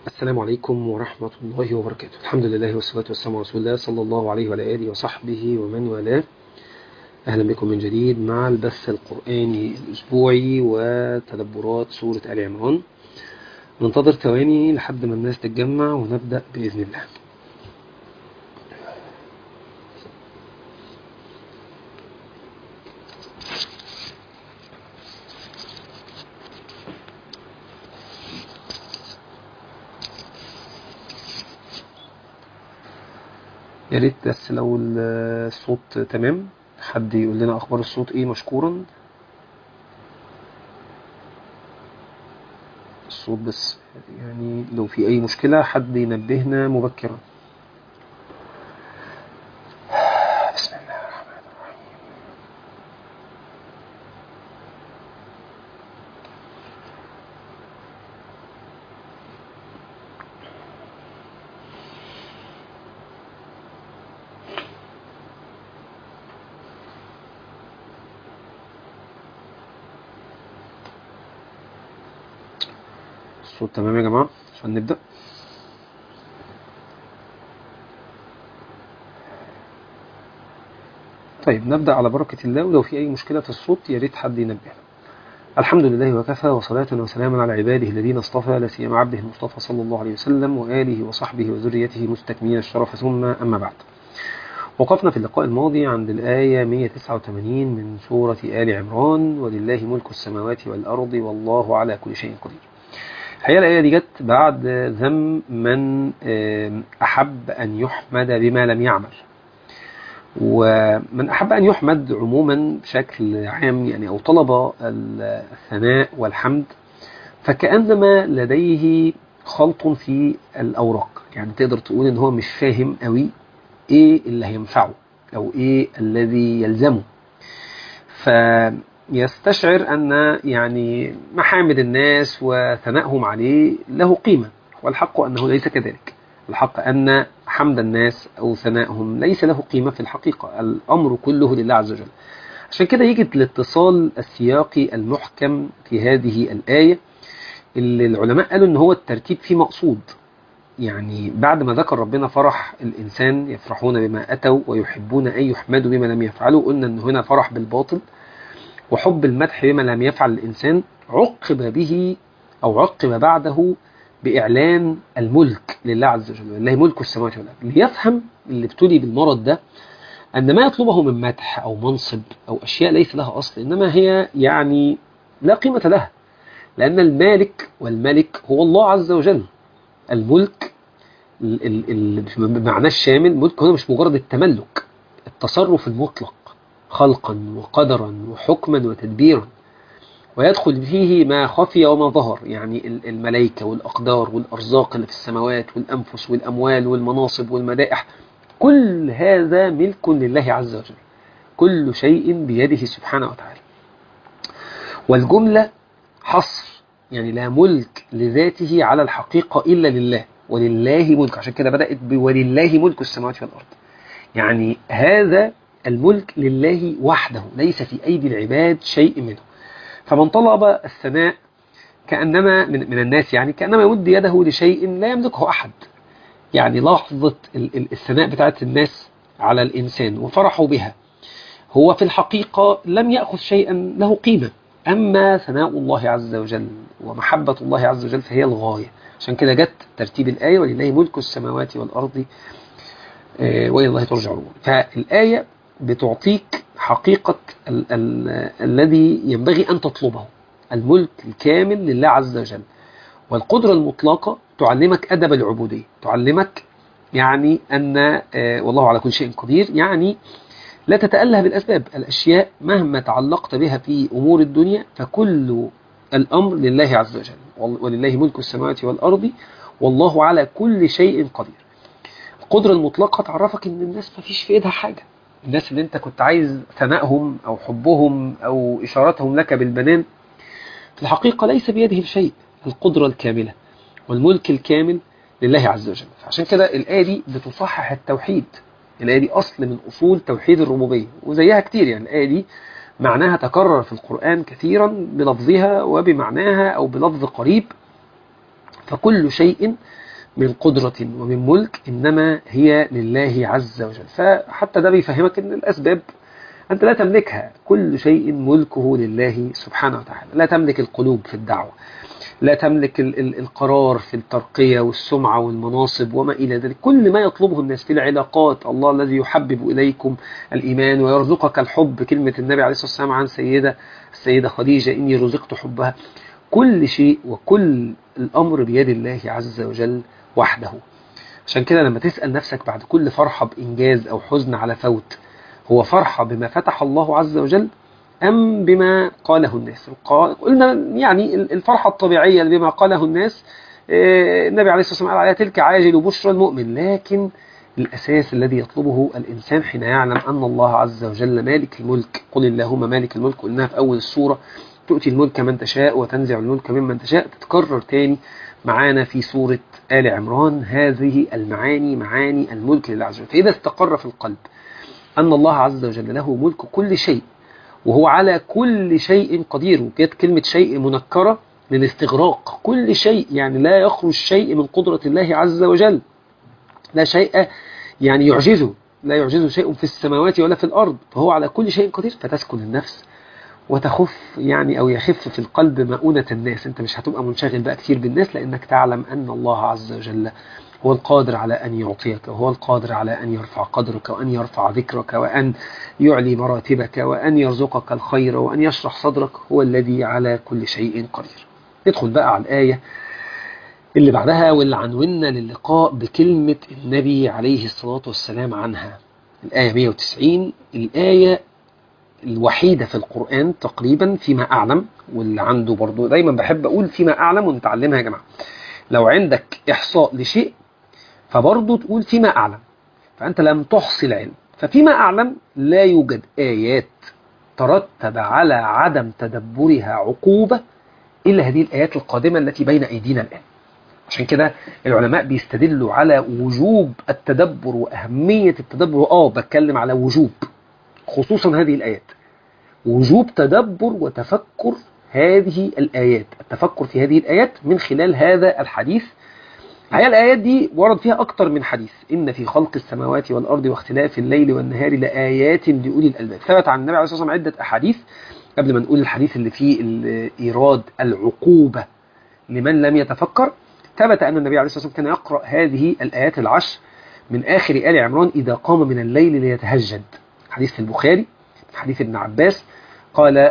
السلام عليكم ورحمة الله وبركاته الحمد لله والصلاة والسلام على رسول الله صلى الله عليه وعلى آله وصحبه ومن والاه أهلا بكم من جديد مع البث القرآني الأسبوعي وتدبرات سورة آل عمران ننتظر ثواني لحد ما الناس تتجمع ونبدأ بإذن الله يا ريت بس لو الصوت تمام حد يقول لنا اخبار الصوت ايه مشكورا الصوت بس يعني لو في اي مشكلة حد ينبهنا مبكرا بسم الله الرحمن الرحيم الصوت تمام يا جماعة عشان نبدأ طيب نبدأ على بركة الله ولو في أي مشكلة في الصوت يا ريت حد ينبهنا الحمد لله وكفى وصلاة وسلاما على عباده الذين اصطفى لا سيما عبده المصطفى صلى الله عليه وسلم وآله وصحبه وذريته مستكملين الشرف ثم أما بعد وقفنا في اللقاء الماضي عند الآية 189 من سورة آل عمران ولله ملك السماوات والأرض والله على كل شيء قدير الحقيقة الآية دي جت بعد ذم من أحب أن يحمد بما لم يعمل ومن أحب أن يحمد عموما بشكل عام يعني أو طلب الثناء والحمد فكأنما لديه خلط في الأوراق يعني تقدر تقول إن هو مش فاهم قوي إيه اللي هينفعه أو إيه الذي يلزمه ف يستشعر أن يعني محامد الناس وثنائهم عليه له قيمة والحق أنه ليس كذلك الحق أن حمد الناس أو ثنائهم ليس له قيمة في الحقيقة الأمر كله لله عز وجل عشان كده يجد الاتصال السياقي المحكم في هذه الآية اللي العلماء قالوا أن هو الترتيب فيه مقصود يعني بعد ما ذكر ربنا فرح الإنسان يفرحون بما أتوا ويحبون أن يحمدوا بما لم يفعلوا قلنا أن هنا فرح بالباطل وحب المدح بما لم يفعل الإنسان عقب به أو عقب بعده بإعلان الملك لله عز وجل لله ملك السماوات والأرض ليفهم اللي ابتلي بالمرض ده أن ما يطلبه من مدح أو منصب أو أشياء ليس لها أصل إنما هي يعني لا قيمة لها لأن المالك والملك هو الله عز وجل الملك بمعناه الشامل ملك هنا مش مجرد التملك التصرف المطلق خلقا وقدرا وحكما وتدبيرا ويدخل فيه ما خفي وما ظهر يعني الملائكة والأقدار والأرزاق اللي في السماوات والأنفس والأموال والمناصب والمدائح كل هذا ملك لله عز وجل كل شيء بيده سبحانه وتعالى والجملة حصر يعني لا ملك لذاته على الحقيقة إلا لله ولله ملك عشان كده بدأت ولله ملك السماوات والأرض يعني هذا الملك لله وحده ليس في أيدي العباد شيء منه فمن طلب الثناء كأنما من, من الناس يعني كأنما يمد يده لشيء لا يملكه أحد يعني لحظة الثناء بتاعت الناس على الإنسان وفرحوا بها هو في الحقيقة لم يأخذ شيئا له قيمة أما ثناء الله عز وجل ومحبة الله عز وجل فهي الغاية عشان كده جت ترتيب الآية ولله ملك السماوات والأرض وإلى الله ترجع الأمور فالآية بتعطيك حقيقة ال ال الذي ينبغي أن تطلبه الملك الكامل لله عز وجل والقدرة المطلقة تعلمك أدب العبودية تعلمك يعني أن والله على كل شيء قدير يعني لا تتأله بالأسباب الأشياء مهما تعلقت بها في أمور الدنيا فكل الأمر لله عز وجل ولله ملك السماوات والأرض والله على كل شيء قدير القدرة المطلقة تعرفك أن الناس ما فيش في إيدها حاجة الناس اللي انت كنت عايز ثنائهم او حبهم او اشارتهم لك بالبنان في الحقيقة ليس بيدهم شيء القدرة الكاملة والملك الكامل لله عز وجل فعشان كده الآية دي بتصحح التوحيد الآية دي أصل من أصول توحيد الربوبية وزيها كتير يعني الآية دي معناها تكرر في القرآن كثيرا بلفظها وبمعناها أو بلفظ قريب فكل شيء من قدرة ومن ملك إنما هي لله عز وجل فحتى ده بيفهمك أن الأسباب أنت لا تملكها كل شيء ملكه لله سبحانه وتعالى لا تملك القلوب في الدعوة لا تملك ال ال القرار في الترقية والسمعة والمناصب وما إلى ذلك كل ما يطلبه الناس في العلاقات الله الذي يحبب إليكم الإيمان ويرزقك الحب كلمة النبي عليه الصلاة والسلام عن سيدة السيدة خديجة إني رزقت حبها كل شيء وكل الأمر بيد الله عز وجل وحده عشان كده لما تسأل نفسك بعد كل فرحة بإنجاز أو حزن على فوت هو فرحة بما فتح الله عز وجل أم بما قاله الناس قلنا يعني الفرحة الطبيعية بما قاله الناس النبي عليه الصلاة والسلام قال عليها تلك عاجل بشرى المؤمن لكن الأساس الذي يطلبه الإنسان حين يعلم أن الله عز وجل مالك الملك قل اللهم مالك الملك قلناها في أول السورة تؤتي الملك من تشاء وتنزع الملك ممن تشاء تتكرر تاني معانا في سورة آل عمران هذه المعاني معاني الملك لله عز وجل فإذا استقر في القلب أن الله عز وجل له ملك كل شيء وهو على كل شيء قدير وجت كلمة شيء منكرة للاستغراق كل شيء يعني لا يخرج شيء من قدرة الله عز وجل لا شيء يعني يعجزه لا يعجزه شيء في السماوات ولا في الأرض فهو على كل شيء قدير فتسكن النفس وتخف يعني أو يخف في القلب مؤونة الناس أنت مش هتبقى منشغل بقى كتير بالناس لأنك تعلم أن الله عز وجل هو القادر على أن يعطيك وهو القادر على أن يرفع قدرك وأن يرفع ذكرك وأن يعلي مراتبك وأن يرزقك الخير وأن يشرح صدرك هو الذي على كل شيء قدير ندخل بقى على الآية اللي بعدها واللي عنونا للقاء بكلمة النبي عليه الصلاة والسلام عنها الآية 190 الآية الوحيدة في القرآن تقريبا فيما أعلم واللي عنده برضو دايما بحب أقول فيما أعلم ونتعلمها يا جماعة لو عندك إحصاء لشيء فبرضو تقول فيما أعلم فأنت لم تحصي العلم ففيما أعلم لا يوجد آيات ترتب على عدم تدبرها عقوبة إلا هذه الآيات القادمة التي بين أيدينا الآن عشان كده العلماء بيستدلوا على وجوب التدبر وأهمية التدبر آه بتكلم على وجوب خصوصا هذه الآيات وجوب تدبر وتفكر هذه الآيات التفكر في هذه الآيات من خلال هذا الحديث هي الآيات دي ورد فيها أكتر من حديث إن في خلق السماوات والأرض واختلاف الليل والنهار لآيات لأولي الألباب ثبت عن النبي عليه الصلاة والسلام عدة أحاديث قبل ما نقول الحديث اللي فيه إيراد العقوبة لمن لم يتفكر ثبت أن النبي عليه الصلاة والسلام كان يقرأ هذه الآيات العشر من آخر آل عمران إذا قام من الليل ليتهجد حديث في البخاري حديث ابن عباس قال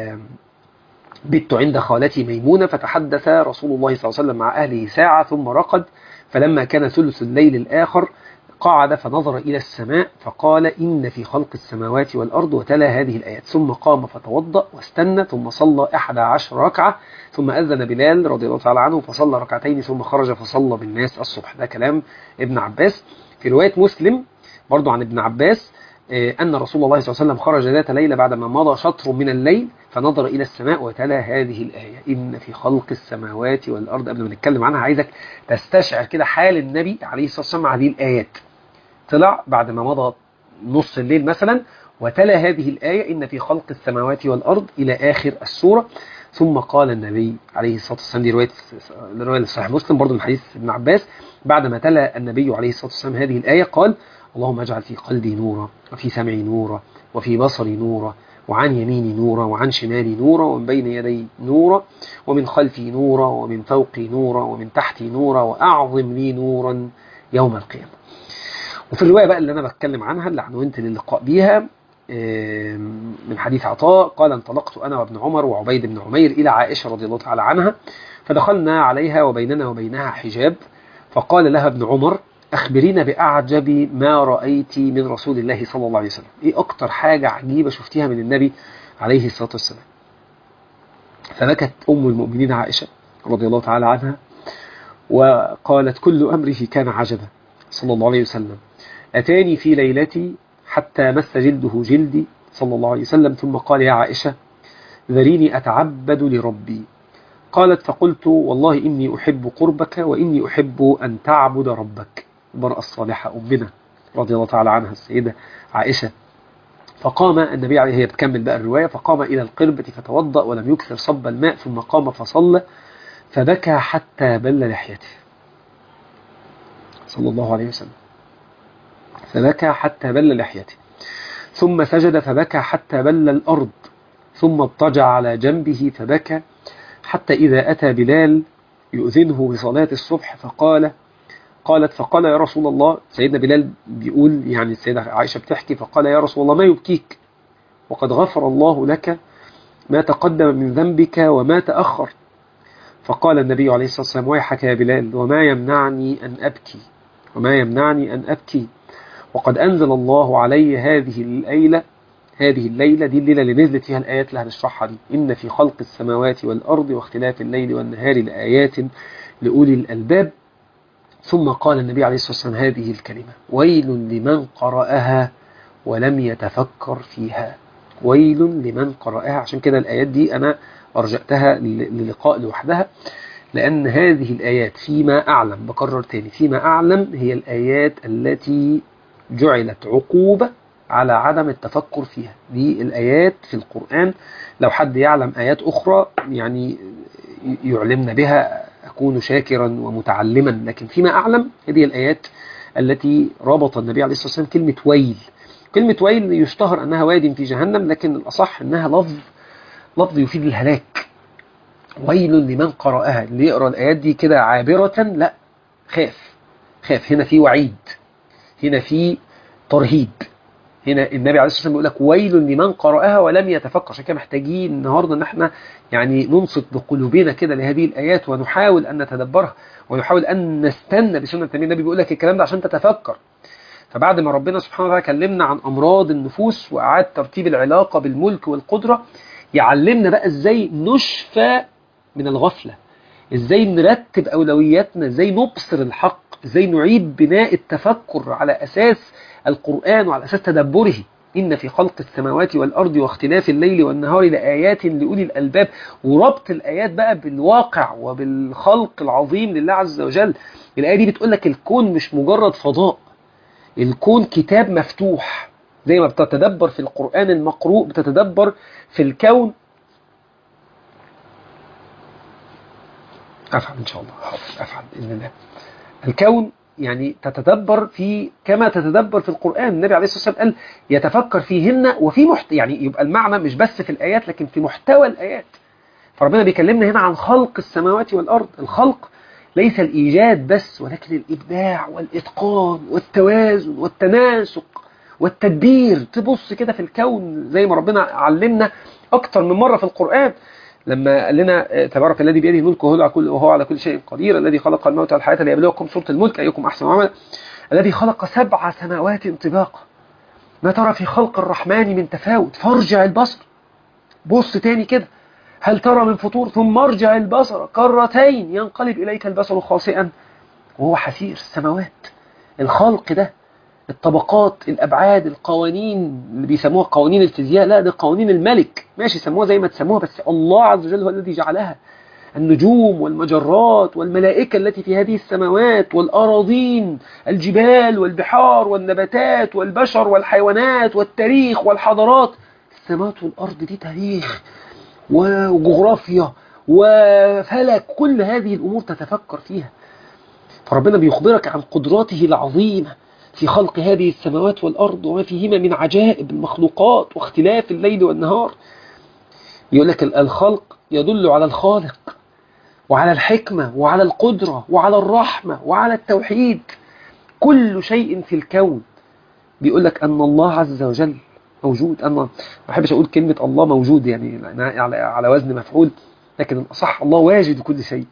بت عند خالتي ميمونة فتحدث رسول الله صلى الله عليه وسلم مع أهله ساعة ثم رقد فلما كان ثلث الليل الآخر قعد فنظر إلى السماء فقال إن في خلق السماوات والأرض وتلا هذه الآيات ثم قام فتوضأ واستنى ثم صلى أحد عشر ركعة ثم أذن بلال رضي الله تعالى عنه فصلى ركعتين ثم خرج فصلى بالناس الصبح ده كلام ابن عباس في رواية مسلم برضو عن ابن عباس أن رسول الله صلى الله عليه وسلم خرج ذات ليلة بعدما مضى شطر من الليل فنظر إلى السماء وتلا هذه الآية إن في خلق السماوات والأرض قبل ما نتكلم عنها عايزك تستشعر كده حال النبي عليه الصلاة والسلام هذه الآيات طلع بعد ما مضى نص الليل مثلا وتلا هذه الآية إن في خلق السماوات والأرض إلى آخر السورة ثم قال النبي عليه الصلاة والسلام دي رواية رواية صحيح مسلم برضو من حديث ابن عباس بعدما تلا النبي عليه الصلاة والسلام هذه الآية قال اللهم اجعل في قلبي نورا وفي سمعي نورا وفي بصري نورا وعن يميني نورا وعن شمالي نورا ومن بين يدي نورا ومن خلفي نورا ومن فوقي نورا ومن تحتي نورا وأعظم لي نورا يوم القيامة وفي الرواية بقى اللي أنا بتكلم عنها اللي عنونت للقاء بيها من حديث عطاء قال انطلقت أنا وابن عمر وعبيد بن عمير إلى عائشة رضي الله تعالى عنها فدخلنا عليها وبيننا وبينها حجاب فقال لها ابن عمر أخبرينا بأعجب ما رأيت من رسول الله صلى الله عليه وسلم إيه أكتر حاجة عجيبة شفتيها من النبي عليه الصلاة والسلام فبكت أم المؤمنين عائشة رضي الله تعالى عنها وقالت كل أمره كان عجبا صلى الله عليه وسلم أتاني في ليلتي حتى مس جلده جلدي صلى الله عليه وسلم ثم قال يا عائشة ذريني أتعبد لربي قالت فقلت والله إني أحب قربك وإني أحب أن تعبد ربك المرأة الصالحة أمنا رضي الله تعالى عنها السيدة عائشة فقام النبي عليه هي بتكمل بقى الرواية فقام إلى القربة فتوضأ ولم يكثر صب الماء ثم قام فصلى فبكى حتى بل لحيته صلى الله عليه وسلم فبكى حتى بل لحيته ثم سجد فبكى حتى بل الأرض ثم اضطجع على جنبه فبكى حتى إذا أتى بلال يؤذنه بصلاة الصبح فقال قالت فقال يا رسول الله سيدنا بلال بيقول يعني السيدة عائشة بتحكي فقال يا رسول الله ما يبكيك وقد غفر الله لك ما تقدم من ذنبك وما تأخر فقال النبي عليه الصلاة والسلام ويحك يا بلال وما يمنعني أن أبكي وما يمنعني أن أبكي وقد أنزل الله علي هذه الليلة هذه الليلة دي الليلة اللي نزلت فيها الآيات اللي هنشرحها دي إن في خلق السماوات والأرض واختلاف الليل والنهار لآيات لأولي الألباب ثم قال النبي عليه الصلاة والسلام هذه الكلمة ويل لمن قرأها ولم يتفكر فيها ويل لمن قرأها عشان كده الآيات دي أنا أرجأتها للقاء لوحدها لأن هذه الآيات فيما أعلم بكرر تاني فيما أعلم هي الآيات التي جعلت عقوبة على عدم التفكر فيها دي الآيات في القرآن لو حد يعلم آيات أخرى يعني يعلمنا بها أكون شاكرا ومتعلما لكن فيما أعلم هذه الآيات التي ربط النبي عليه الصلاة والسلام كلمة ويل كلمة ويل يشتهر أنها واد في جهنم لكن الأصح أنها لفظ لفظ يفيد الهلاك ويل لمن قرأها اللي يقرأ الآيات دي كده عابرة لا خاف خاف هنا في وعيد هنا في ترهيب هنا النبي عليه الصلاة والسلام بيقول لك ويل لمن قرأها ولم يتفكر عشان كده محتاجين النهاردة ان احنا يعني ننصت بقلوبنا كده لهذه الآيات ونحاول أن نتدبرها ونحاول أن نستنى بسنة النبي النبي بيقول لك الكلام ده عشان تتفكر فبعد ما ربنا سبحانه وتعالى كلمنا عن أمراض النفوس وأعاد ترتيب العلاقة بالملك والقدرة يعلمنا بقى ازاي نشفى من الغفلة ازاي نرتب أولوياتنا ازاي نبصر الحق ازاي نعيد بناء التفكر على أساس القرآن وعلى أساس تدبره إن في خلق السماوات والأرض واختلاف الليل والنهار لآيات لأولي الألباب وربط الآيات بقى بالواقع وبالخلق العظيم لله عز وجل الآية دي بتقول لك الكون مش مجرد فضاء الكون كتاب مفتوح زي ما بتتدبر في القرآن المقروء بتتدبر في الكون أفعل إن شاء الله أفعل بإذن الله الكون يعني تتدبر في كما تتدبر في القرآن النبي عليه الصلاة والسلام قال يتفكر فيهن وفي محت... يعني يبقى المعنى مش بس في الآيات لكن في محتوى الآيات فربنا بيكلمنا هنا عن خلق السماوات والأرض الخلق ليس الإيجاد بس ولكن الإبداع والإتقان والتوازن والتناسق والتدبير تبص كده في الكون زي ما ربنا علمنا أكتر من مرة في القرآن لما قال لنا تبارك الذي بيده الملك وهو على كل وهو على كل شيء قدير الذي خلق الموت والحياة ليبلوكم سورة الملك أيكم أحسن عملا الذي خلق سبع سماوات طباقا ما ترى في خلق الرحمن من تفاوت فارجع البصر بص تاني كده هل ترى من فطور ثم ارجع البصر كرتين ينقلب إليك البصر خاسئا وهو حسير السماوات الخلق ده الطبقات الأبعاد القوانين اللي بيسموها قوانين الفيزياء لا ده قوانين الملك ماشي سموها زي ما تسموها بس الله عز وجل هو الذي جعلها النجوم والمجرات والملائكة التي في هذه السماوات والأراضين الجبال والبحار والنباتات والبشر والحيوانات والتاريخ والحضارات السماوات والأرض دي تاريخ وجغرافيا وفلك كل هذه الأمور تتفكر فيها فربنا بيخبرك عن قدراته العظيمة في خلق هذه السماوات والأرض وما فيهما من عجائب المخلوقات واختلاف الليل والنهار يقول لك الخلق يدل على الخالق وعلى الحكمة وعلى القدرة وعلى الرحمة وعلى التوحيد كل شيء في الكون بيقول لك أن الله عز وجل موجود أنا ما بحبش أقول كلمة الله موجود يعني على على وزن مفعول لكن الأصح الله واجد كل شيء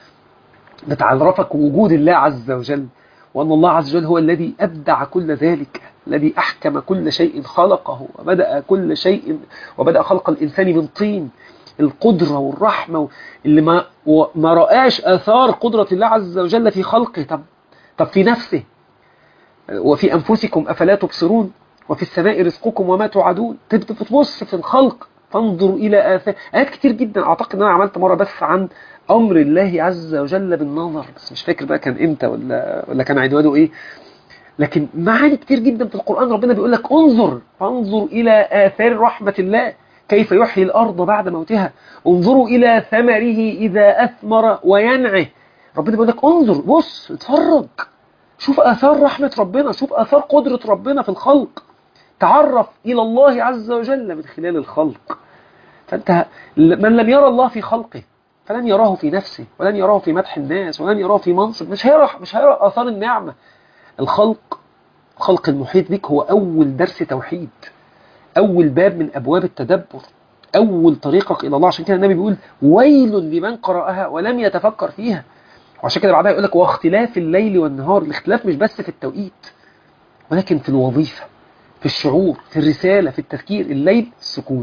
بتعرفك وجود الله عز وجل وأن الله عز وجل هو الذي أبدع كل ذلك الذي أحكم كل شيء خلقه وبدأ كل شيء وبدأ خلق الإنسان من طين القدرة والرحمة اللي ما ما رآش آثار قدرة الله عز وجل في خلقه طب طب في نفسه وفي أنفسكم أفلا تبصرون وفي السماء رزقكم وما توعدون تبص في الخلق تنظر إلى آثار آيات كتير جدا أعتقد أن أنا عملت مرة بس عن أمر الله عز وجل بالنظر بس مش فاكر بقى كان إمتى ولا ولا كان عنوانه إيه لكن معاني كتير جدا في القرآن ربنا بيقول لك انظر انظر إلى آثار رحمة الله كيف يحيي الأرض بعد موتها انظروا إلى ثمره إذا أثمر وينعه ربنا بيقول لك انظر بص اتفرج شوف آثار رحمة ربنا شوف آثار قدرة ربنا في الخلق تعرف إلى الله عز وجل من خلال الخلق فأنت من لم يرى الله في خلقه فلن يراه في نفسه ولن يراه في مدح الناس ولن يراه في منصب مش هيرى مش هيرى آثار النعمة الخلق الخلق المحيط بك هو أول درس توحيد أول باب من أبواب التدبر أول طريقك إلى الله عشان كده النبي بيقول ويل لمن قرأها ولم يتفكر فيها وعشان كده بعدها يقول لك واختلاف الليل والنهار الاختلاف مش بس في التوقيت ولكن في الوظيفة في الشعور في الرسالة في التفكير الليل السكون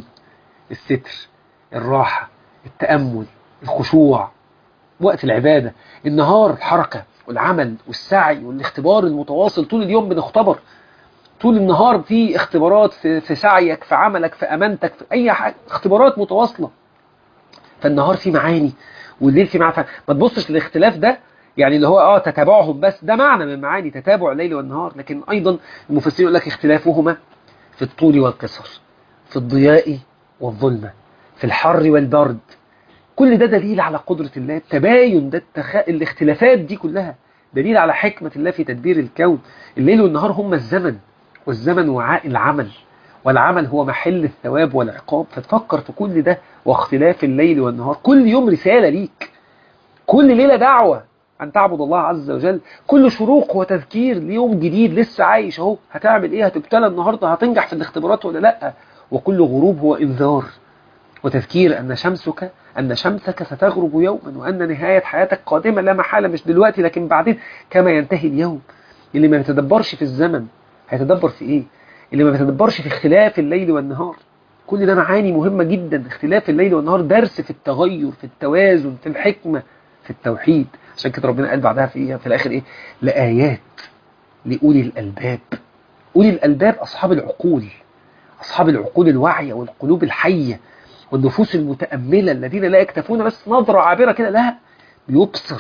الستر الراحة التأمل الخشوع وقت العبادة النهار الحركة والعمل والسعي والاختبار المتواصل طول اليوم بنختبر طول النهار في اختبارات في, في سعيك في عملك في أمانتك في أي حاجة اختبارات متواصلة فالنهار فيه معاني والليل فيه معاني ما تبصش للاختلاف ده يعني اللي هو اه تتابعهم بس ده معنى من معاني تتابع الليل والنهار لكن أيضا المفسرين يقول لك اختلافهما في الطول والقصر في الضياء والظلمة في الحر والبرد كل ده دليل على قدرة الله التباين ده التخ... الاختلافات دي كلها دليل على حكمة الله في تدبير الكون الليل والنهار هم الزمن والزمن وعاء العمل والعمل هو محل الثواب والعقاب فتفكر في كل ده واختلاف الليل والنهار كل يوم رسالة ليك كل ليلة دعوة أن تعبد الله عز وجل كل شروق وتذكير ليوم جديد لسه عايش اهو هتعمل ايه هتبتلى النهاردة هتنجح في الاختبارات ولا لا وكل غروب هو انذار وتذكير أن شمسك أن شمسك ستغرب يوما وأن نهاية حياتك قادمة لا محالة مش دلوقتي لكن بعدين كما ينتهي اليوم اللي ما يتدبرش في الزمن هيتدبر في إيه اللي ما بيتدبرش في اختلاف الليل والنهار كل ده معاني مهمة جدا اختلاف الليل والنهار درس في التغير في التوازن في الحكمة في التوحيد عشان كده ربنا قال بعدها في إيه في الآخر إيه لآيات لأولي الألباب أولي الألباب أصحاب العقول أصحاب العقول الواعية والقلوب الحية والنفوس المتأملة الذين لا يكتفون بس نظرة عابرة كده لا بيبصر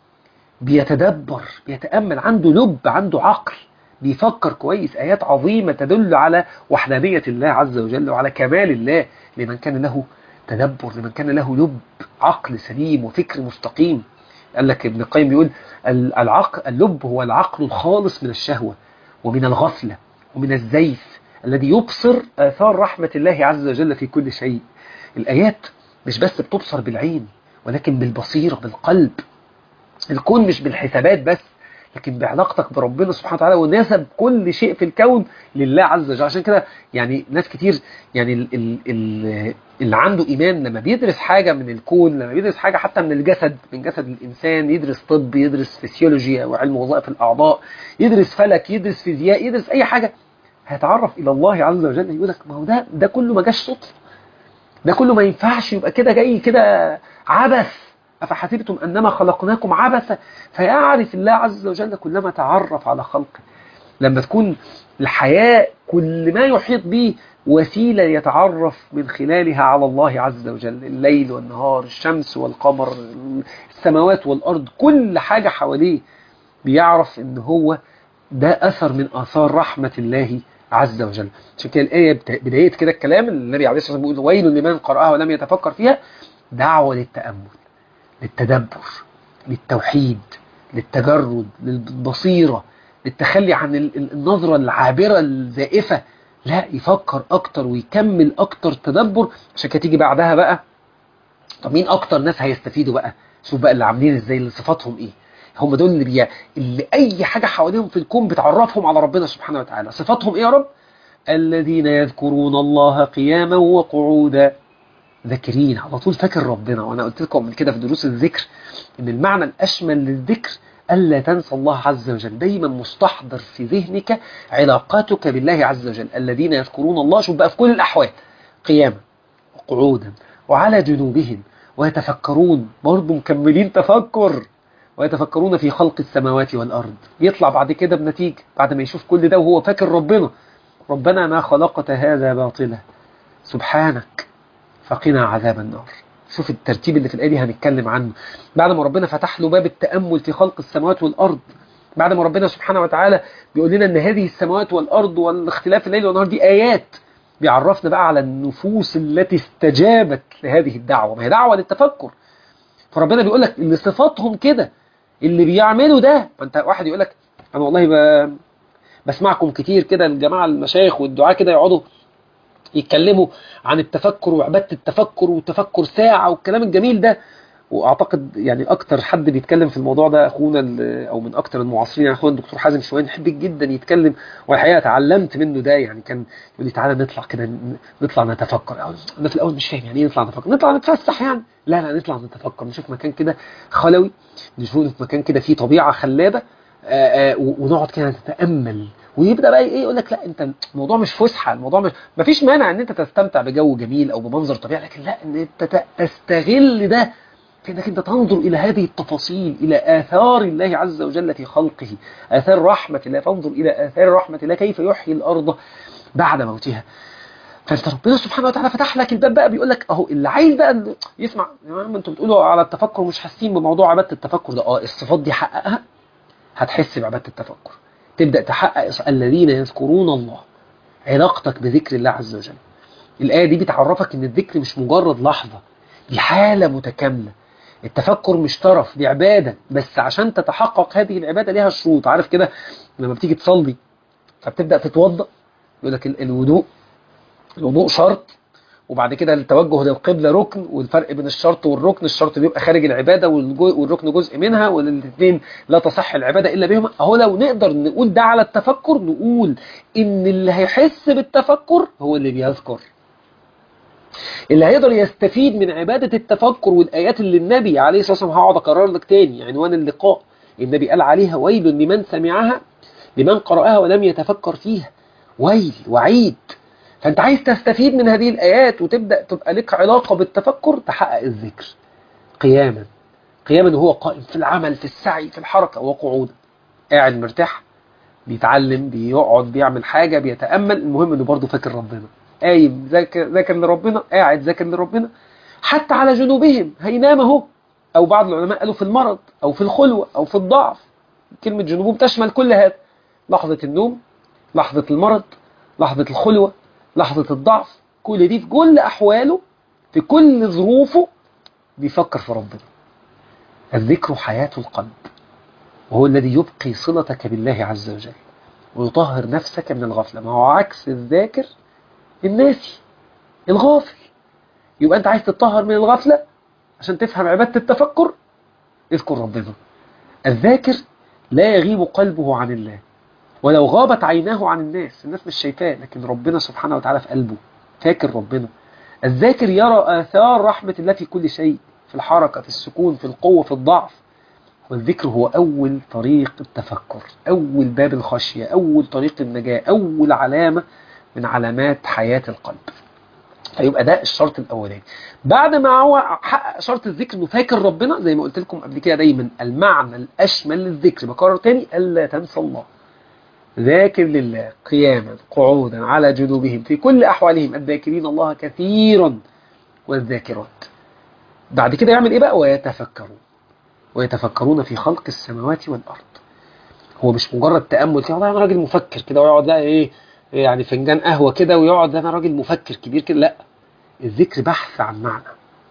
بيتدبر بيتأمل عنده لب عنده عقل بيفكر كويس آيات عظيمة تدل على وحدانية الله عز وجل وعلى كمال الله لمن كان له تدبر لمن كان له لب عقل سليم وفكر مستقيم قال لك ابن القيم بيقول العقل اللب هو العقل الخالص من الشهوة ومن الغفلة ومن الزيف الذي يبصر آثار رحمة الله عز وجل في كل شيء الآيات مش بس بتبصر بالعين ولكن بالبصيرة بالقلب الكون مش بالحسابات بس لكن بعلاقتك بربنا سبحانه وتعالى ونسب كل شيء في الكون لله عز وجل عشان كده يعني ناس كتير يعني ال ال ال اللي عنده إيمان لما بيدرس حاجة من الكون لما بيدرس حاجة حتى من الجسد من جسد الإنسان يدرس طب يدرس فسيولوجيا وعلم وظائف الأعضاء يدرس فلك يدرس فيزياء يدرس أي حاجة هيتعرف إلى الله عز وجل يقول لك ما هو ده ده كله ما جاش صدفة ده كله ما ينفعش يبقى كده جاي كده عبث أفحسبتم أنما خلقناكم عبثا فيعرف الله عز وجل كلما تعرف على خلقه لما تكون الحياة كل ما يحيط به وسيلة يتعرف من خلالها على الله عز وجل الليل والنهار الشمس والقمر السماوات والأرض كل حاجة حواليه بيعرف ان هو ده أثر من آثار رحمة الله عز وجل عشان كده الآية بداية كده الكلام النبي عليه الصلاة والسلام بيقول ويل لمن قرأها ولم يتفكر فيها دعوة للتأمل للتدبر للتوحيد للتجرد للبصيرة للتخلي عن النظرة العابرة الزائفة لا يفكر أكتر ويكمل أكتر تدبر عشان كده تيجي بعدها بقى طب مين أكتر ناس هيستفيدوا بقى شوف بقى اللي عاملين ازاي اللي صفاتهم ايه هم دول اللي, بي... اللي أي حاجة حواليهم في الكون بتعرفهم على ربنا سبحانه وتعالى صفاتهم ايه يا رب الذين يذكرون الله قياما وقعودا ذاكرين على طول فاكر ربنا وانا قلت لكم من كده في دروس الذكر ان المعنى الاشمل للذكر الا تنسى الله عز وجل دايما مستحضر في ذهنك علاقاتك بالله عز وجل الذين يذكرون الله شوف بقى في كل الاحوال قياما وقعودا وعلى جنوبهم ويتفكرون برضه مكملين تفكر ويتفكرون في خلق السماوات والارض يطلع بعد كده بنتيجه بعد ما يشوف كل ده وهو فاكر ربنا ربنا ما خلقت هذا باطلا سبحانك فقنا عذاب النار شوف الترتيب اللي في الآية دي هنتكلم عنه بعد ما ربنا فتح له باب التأمل في خلق السماوات والأرض بعد ما ربنا سبحانه وتعالى بيقول لنا أن هذه السماوات والأرض والاختلاف الليل والنهار دي آيات بيعرفنا بقى على النفوس التي استجابت لهذه الدعوة ما هي دعوة للتفكر فربنا بيقول لك اللي صفاتهم كده اللي بيعملوا ده فانت واحد يقول لك انا والله ب... بسمعكم كتير كده الجماعة المشايخ والدعاء كده يقعدوا يتكلموا عن التفكر وعبادة التفكر والتفكر ساعة والكلام الجميل ده واعتقد يعني اكتر حد بيتكلم في الموضوع ده اخونا او من اكتر المعاصرين يعني اخونا الدكتور حازم شوان يحب جدا يتكلم والحقيقه اتعلمت منه ده يعني كان يقول لي تعالى نطلع كده نطلع نتفكر انا في الاول مش فاهم يعني ايه نطلع نتفكر نطلع نتفسح يعني لا لا نطلع نتفكر نشوف مكان كده خلوي نشوف مكان كده فيه طبيعه خلابه آآ آآ ونقعد كده نتامل ويبدا بقى ايه يقول لك لا انت الموضوع مش فسحه الموضوع مش مفيش مانع ان انت تستمتع بجو جميل او بمنظر طبيعي لكن لا ان انت تستغل ده في انك انت تنظر الى هذه التفاصيل الى اثار الله عز وجل في خلقه اثار رحمه الله فانظر الى اثار رحمه الله كيف يحيي الارض بعد موتها فانت ربنا سبحانه وتعالى فتح لك الباب بقى بيقول لك اهو اللي عايز بقى يسمع يا عم انتوا بتقولوا على التفكر مش حاسين بموضوع عباده التفكر ده اه الصفات دي حققها هتحس بعباده التفكر تبدا تحقق الذين يذكرون الله علاقتك بذكر الله عز وجل الايه دي بتعرفك ان الذكر مش مجرد لحظه دي حاله متكامله التفكر مش طرف دي عبادة بس عشان تتحقق هذه العبادة ليها شروط عارف كده لما بتيجي تصلي فبتبدأ تتوضأ يقول لك الوضوء الوضوء شرط وبعد كده التوجه للقبلة ركن والفرق بين الشرط والركن الشرط بيبقى خارج العبادة والركن جزء منها والاثنين لا تصح العبادة إلا بهما أهو لو نقدر نقول ده على التفكر نقول إن اللي هيحس بالتفكر هو اللي بيذكر اللي هيقدر يستفيد من عبادة التفكر والآيات اللي النبي عليه الصلاة والسلام هقعد أكرر لك تاني عنوان اللقاء النبي قال عليها ويل لمن سمعها لمن قرأها ولم يتفكر فيها ويل وعيد فأنت عايز تستفيد من هذه الآيات وتبدأ تبقى لك علاقة بالتفكر تحقق الذكر قياما قياما هو قائم في العمل في السعي في الحركة وقعودا قاعد مرتاح بيتعلم بيقعد بيعمل حاجة بيتأمل المهم انه برضه فاكر ربنا قايم ذاكر ذاكر لربنا قاعد ذاكر لربنا حتى على جنوبهم هينام اهو او بعض العلماء قالوا في المرض او في الخلوة او في الضعف كلمة جنوبهم تشمل كل هذا لحظة النوم لحظة المرض لحظة الخلوة لحظة الضعف كل دي في كل أحواله في كل ظروفه بيفكر في ربنا الذكر حياة القلب وهو الذي يبقي صلتك بالله عز وجل ويطهر نفسك من الغفلة ما هو عكس الذاكر الناسي الغافل يبقى أنت عايز تتطهر من الغفلة عشان تفهم عبادة التفكر اذكر ربنا الذاكر لا يغيب قلبه عن الله ولو غابت عيناه عن الناس الناس مش شايفاه لكن ربنا سبحانه وتعالى في قلبه فاكر ربنا الذاكر يرى آثار رحمة الله في كل شيء في الحركة في السكون في القوة في الضعف والذكر هو أول طريق التفكر أول باب الخشية أول طريق النجاة أول علامة من علامات حياة القلب فيبقى ده الشرط الأولاني بعد ما هو حقق شرط الذكر انه فاكر ربنا زي ما قلت لكم قبل كده دايما المعنى الأشمل للذكر بكرر تاني ألا تنسى الله ذاكر لله قياما قعودا على جنوبهم في كل أحوالهم الذاكرين الله كثيرا والذاكرات بعد كده يعمل إيه بقى ويتفكرون ويتفكرون في خلق السماوات والأرض هو مش مجرد تأمل كده والله أنا راجل مفكر كده ويقعد بقى إيه يعني فنجان قهوة كده ويقعد أنا راجل مفكر كبير كده لا الذكر بحث عن معنى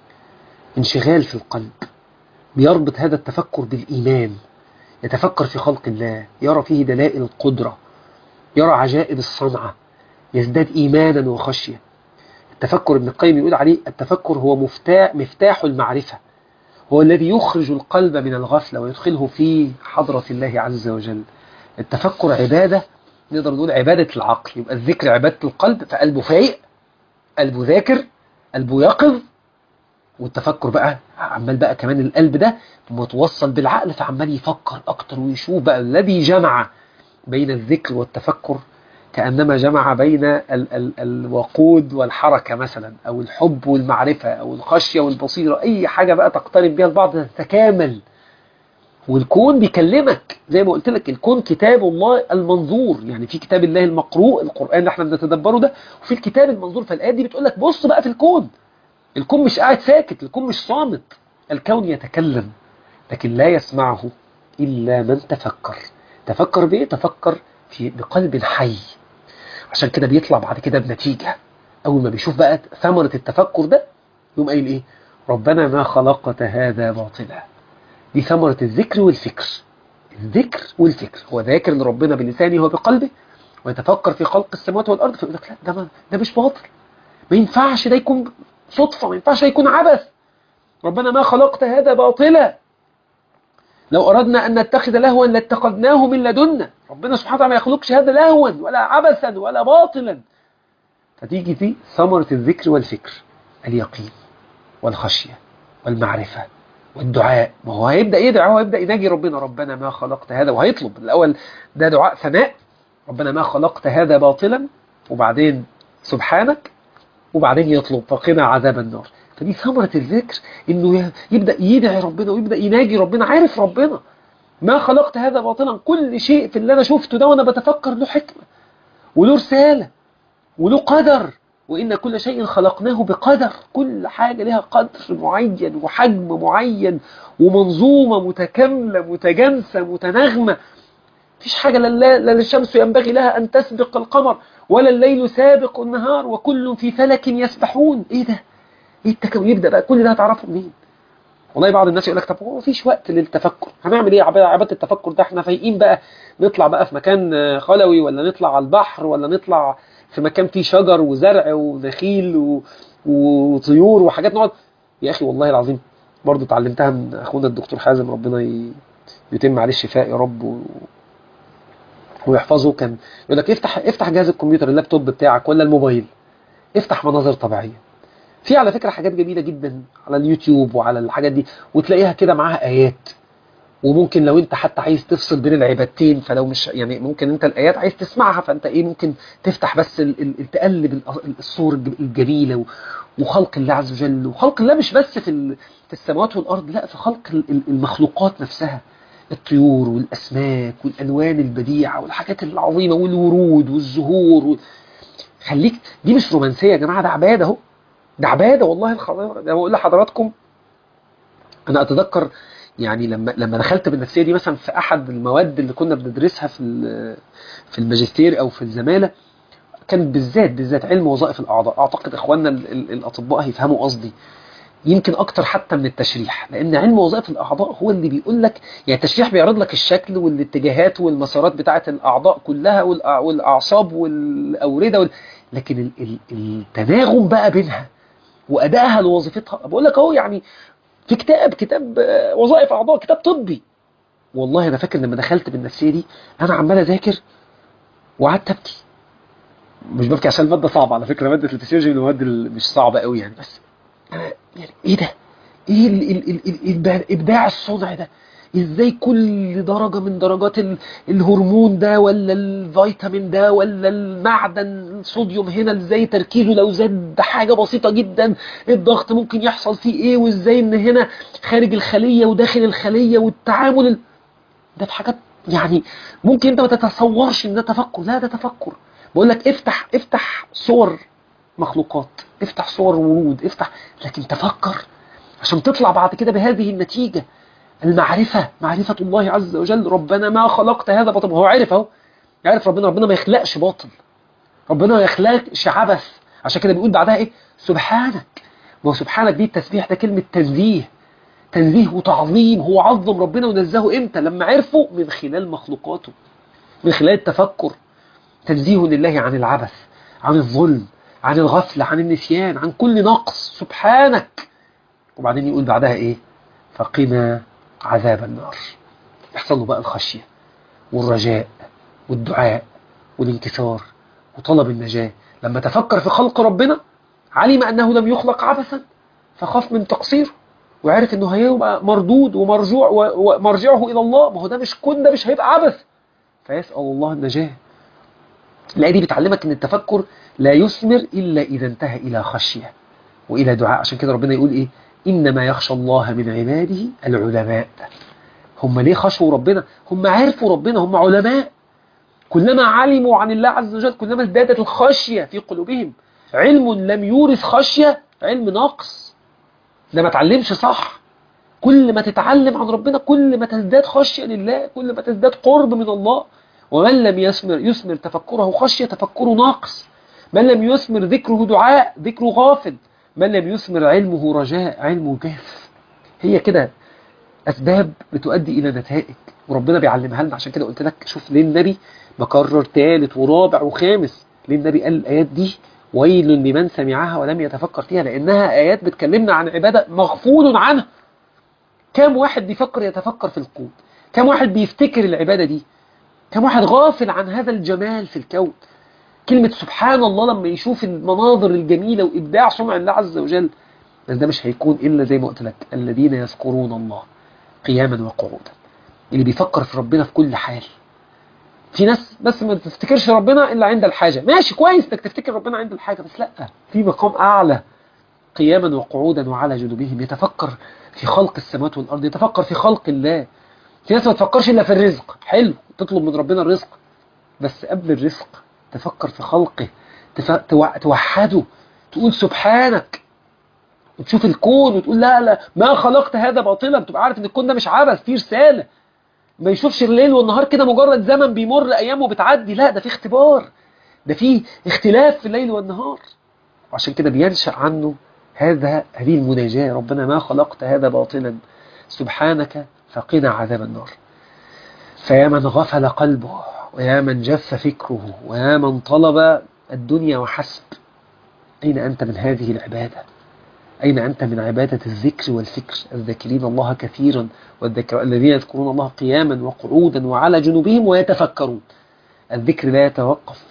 انشغال في القلب بيربط هذا التفكر بالإيمان يتفكر في خلق الله يرى فيه دلائل القدرة يرى عجائب الصنعة يزداد إيمانا وخشية التفكر ابن القيم يقول عليه التفكر هو مفتاح, مفتاح المعرفة هو الذي يخرج القلب من الغفلة ويدخله في حضرة الله عز وجل التفكر عبادة نقدر نقول عبادة العقل يبقى الذكر عبادة القلب فقلبه فايق قلبه ذاكر قلبه يقظ والتفكر بقى عمال بقى كمان القلب ده متوصل بالعقل فعمال يفكر أكتر ويشوف بقى الذي جمع بين الذكر والتفكر كأنما جمع بين ال ال الوقود والحركة مثلا أو الحب والمعرفة أو الخشية والبصيرة أي حاجة بقى تقترب بها البعض تتكامل والكون بيكلمك زي ما قلت لك الكون كتاب الله المنظور يعني في كتاب الله المقروء القرآن اللي احنا بنتدبره ده وفي الكتاب المنظور فالآيات دي بتقول لك بص بقى في الكون الكون مش قاعد ساكت الكون مش صامت الكون يتكلم لكن لا يسمعه إلا من تفكر تفكر بإيه؟ تفكر في بقلب حي عشان كده بيطلع بعد كده بنتيجة أول ما بيشوف بقى ثمرة التفكر ده يقوم قايل إيه ربنا ما خلقت هذا باطلا دي ثمرة الذكر والفكر الذكر والفكر هو ذاكر لربنا بلسانه وبقلبه ويتفكر في خلق السماوات والأرض فيقول لك لا ده, ما ده مش باطل ما ينفعش ده يكون صدفة ما ينفعش ده يكون عبث ربنا ما خلقت هذا باطلا لو أردنا أن نتخذ لهوا لاتخذناه من لدنا ربنا سبحانه وتعالى ما يخلقش هذا لهوا ولا عبثا ولا باطلا فتيجي دي ثمرة الذكر والفكر اليقين والخشية والمعرفة والدعاء ما هو هيبدأ يدعي هو هيبدأ يناجي ربنا ربنا ما خلقت هذا وهيطلب الأول ده دعاء ثناء ربنا ما خلقت هذا باطلا وبعدين سبحانك وبعدين يطلب فقنا عذاب النار فدي ثمرة الذكر انه يبدأ يدعي ربنا ويبدأ يناجي ربنا عارف ربنا ما خلقت هذا باطلا كل شيء في اللي انا شفته ده وانا بتفكر له حكمة وله رسالة وله قدر وإن كل شيء خلقناه بقدر كل حاجة لها قدر معين وحجم معين ومنظومة متكاملة متجانسة متناغمة مفيش حاجة لا للشمس ينبغي لها أن تسبق القمر ولا الليل سابق النهار وكل في فلك يسبحون إيه ده؟ إيه التكون يبدأ بقى كل ده هتعرفه منين؟ والله بعض الناس يقول لك طب هو مفيش وقت للتفكر هنعمل ايه عباده التفكر ده احنا فايقين بقى نطلع بقى في مكان خلوي ولا نطلع على البحر ولا نطلع في مكان فيه شجر وزرع ونخيل و... وطيور وحاجات نقعد يا اخي والله العظيم برضو اتعلمتها من اخونا الدكتور حازم ربنا ي... يتم عليه الشفاء يا رب و... ويحفظه كان يقول لك افتح افتح جهاز الكمبيوتر اللابتوب بتاعك ولا الموبايل افتح مناظر طبيعيه في على فكره حاجات جميله جدا على اليوتيوب وعلى الحاجات دي وتلاقيها كده معاها ايات وممكن لو انت حتى عايز تفصل بين العبادتين فلو مش يعني ممكن انت الايات عايز تسمعها فانت ايه ممكن تفتح بس ال ال تقلب الصور الجميله وخلق الله عز وجل وخلق الله مش بس في في السماوات والارض لا في خلق المخلوقات نفسها الطيور والاسماك والالوان البديعه والحاجات العظيمه والورود والزهور وال... خليك دي مش رومانسيه يا جماعه ده عباده اهو ده عباده والله الخضار ده بقول لحضراتكم انا اتذكر يعني لما لما دخلت بالنفسيه دي مثلا في احد المواد اللي كنا بندرسها في في الماجستير او في الزماله كان بالذات بالذات علم وظائف الاعضاء اعتقد اخواننا الاطباء هيفهموا قصدي يمكن اكتر حتى من التشريح لان علم وظائف الاعضاء هو اللي بيقول لك يعني التشريح بيعرض لك الشكل والاتجاهات والمسارات بتاعه الاعضاء كلها والاعصاب والاورده وال... لكن التناغم بقى بينها وادائها لوظيفتها بقول لك اهو يعني في كتاب كتاب وظائف اعضاء كتاب طبي والله انا فاكر لما دخلت بالنفسيه دي انا عمال اذاكر وقعدت ابكي مش ببكي عشان الماده صعبه على فكره ماده الفسيولوجي من المواد اللي مش صعبه قوي يعني بس انا يعني ايه ده ايه ال ال ال ال ابداع الصنع ده ازاي كل درجة من درجات الهرمون ده ولا الفيتامين ده ولا المعدن الصوديوم هنا ازاي تركيزه لو زاد حاجة بسيطة جدا الضغط ممكن يحصل فيه ايه وازاي ان هنا خارج الخلية وداخل الخلية والتعامل ده في حاجات يعني ممكن انت ما تتصورش ان ده تفكر لا ده تفكر بقول لك افتح افتح صور مخلوقات افتح صور ورود افتح لكن تفكر عشان تطلع بعد كده بهذه النتيجة المعرفة معرفة الله عز وجل ربنا ما خلقت هذا باطل هو عارف اهو يعرف ربنا ربنا ما يخلقش باطل ربنا ما يخلقش عبث عشان كده بيقول بعدها ايه سبحانك ما هو سبحانك دي التسبيح ده كلمة تنزيه تنزيه وتعظيم هو عظم ربنا ونزهه امتى لما عرفه من خلال مخلوقاته من خلال التفكر تنزيه لله عن العبث عن الظلم عن الغفلة عن النسيان عن كل نقص سبحانك وبعدين يقول بعدها ايه فقنا عذاب النار يحصل له بقى الخشية والرجاء والدعاء والانكسار وطلب النجاة لما تفكر في خلق ربنا علم أنه لم يخلق عبثا فخاف من تقصيره وعرف أنه هيبقى مردود ومرجوع ومرجعه إلى الله ما هو ده مش كن ده مش هيبقى عبث فيسأل الله النجاة الآية دي بتعلمك أن التفكر لا يثمر إلا إذا انتهى إلى خشية وإلى دعاء عشان كده ربنا يقول إيه إنما يخشى الله من عباده العلماء هم ليه خشوا ربنا هم عرفوا ربنا هم علماء كلما علموا عن الله عز وجل كلما ازدادت الخشية في قلوبهم علم لم يورث خشية علم ناقص ده ما تعلمش صح كل ما تتعلم عن ربنا كل ما تزداد خشية لله كل ما تزداد قرب من الله ومن لم يثمر يثمر تفكره خشية تفكره ناقص من لم يثمر ذكره دعاء ذكره غافل من لم يثمر علمه رجاء علمه جاف هي كده أسباب بتؤدي إلى نتائج وربنا بيعلمها لنا عشان كده قلت لك شوف ليه النبي بكرر ثالث ورابع وخامس ليه النبي قال الآيات دي ويل لمن سمعها ولم يتفكر فيها لأنها آيات بتكلمنا عن عبادة مغفول عنها كم واحد بيفكر يتفكر في الكون كم واحد بيفتكر العبادة دي كم واحد غافل عن هذا الجمال في الكون كلمة سبحان الله لما يشوف المناظر الجميلة وإبداع صنع الله عز وجل بس ده مش هيكون إلا زي ما قلت لك الذين يذكرون الله قياما وقعودا اللي بيفكر في ربنا في كل حال في ناس بس ما تفتكرش ربنا إلا عند الحاجة ماشي كويس انك تفتكر ربنا عند الحاجة بس لا في مقام أعلى قياما وقعودا وعلى جنوبهم يتفكر في خلق السماوات والأرض يتفكر في خلق الله في ناس ما تفكرش إلا في الرزق حلو تطلب من ربنا الرزق بس قبل الرزق تفكر في خلقه تف... توع... توحده تقول سبحانك وتشوف الكون وتقول لا لا ما خلقت هذا باطلا بتبقى عارف ان الكون ده مش عبث فيه رسالة ما يشوفش الليل والنهار كده مجرد زمن بيمر ايامه بتعدي لا ده في اختبار ده في اختلاف في الليل والنهار وعشان كده بينشأ عنه هذا هذه المناجاة ربنا ما خلقت هذا باطلا سبحانك فقنا عذاب النار فيا من غفل قلبه ويا من جف فكره ويا من طلب الدنيا وحسب أين أنت من هذه العبادة أين أنت من عبادة الذكر والفكر الذاكرين الله كثيرا والذكر الذين يذكرون الله قياما وقعودا وعلى جنوبهم ويتفكرون الذكر لا يتوقف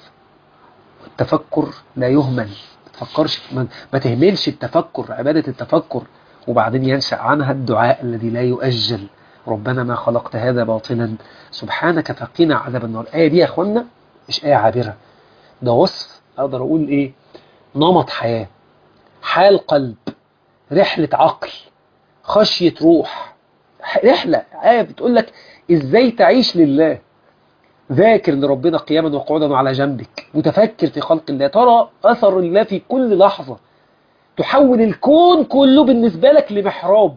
والتفكر لا يهمل ما تفكرش ما, ما تهملش التفكر عبادة التفكر وبعدين ينشأ عنها الدعاء الذي لا يؤجل ربنا ما خلقت هذا باطلا سبحانك فقنا عذاب النار الآية دي يا أخوانا مش آية عابرة ده وصف أقدر أقول إيه نمط حياة حال قلب رحلة عقل خشية روح رحلة آية بتقول لك إزاي تعيش لله ذاكر لربنا قياما وقعودا على جنبك متفكر في خلق الله ترى أثر الله في كل لحظة تحول الكون كله بالنسبة لك لمحراب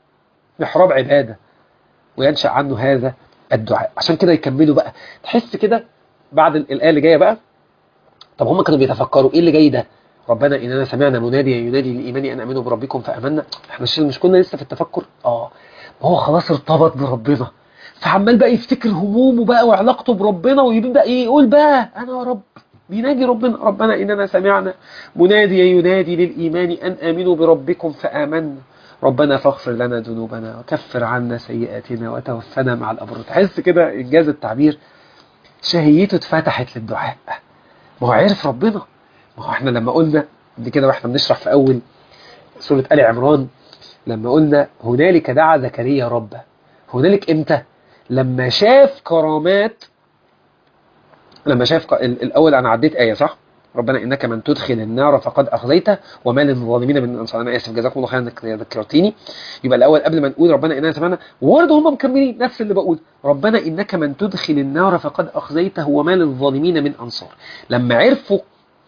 محراب عبادة وينشأ عنه هذا الدعاء عشان كده يكملوا بقى تحس كده بعد الآية اللي جاية بقى طب هم كانوا بيتفكروا ايه اللي جاي ده ربنا اننا سمعنا مناديا ينادي للايمان ان امنوا بربكم فامنا احنا مش مش كنا لسه في التفكر اه ما هو خلاص ارتبط بربنا فعمال بقى يفتكر همومه بقى وعلاقته بربنا ويبدا ايه يقول بقى انا يا رب بيناجي ربنا ربنا اننا سمعنا مناديا ينادي للايمان ان امنوا بربكم فامنا ربنا فاغفر لنا ذنوبنا وكفر عنا سيئاتنا وتوفنا مع الابرار تحس كده انجاز التعبير شهيته اتفتحت للدعاء ما هو عرف ربنا ما هو احنا لما قلنا دي كده واحنا بنشرح في اول سورة آل عمران لما قلنا هنالك دعا زكريا ربه هنالك امتى لما شاف كرامات لما شاف الاول انا عديت آية صح ربنا انك من تدخل النار فقد اخزيته وما للظالمين من انصار انا اسف جزاكم الله خيرا انك ذكرتيني يبقى الاول قبل ما نقول ربنا اننا سمعنا وبرضه هم مكملين نفس اللي بقول ربنا انك من تدخل النار فقد اخزيته وما للظالمين من انصار لما عرفوا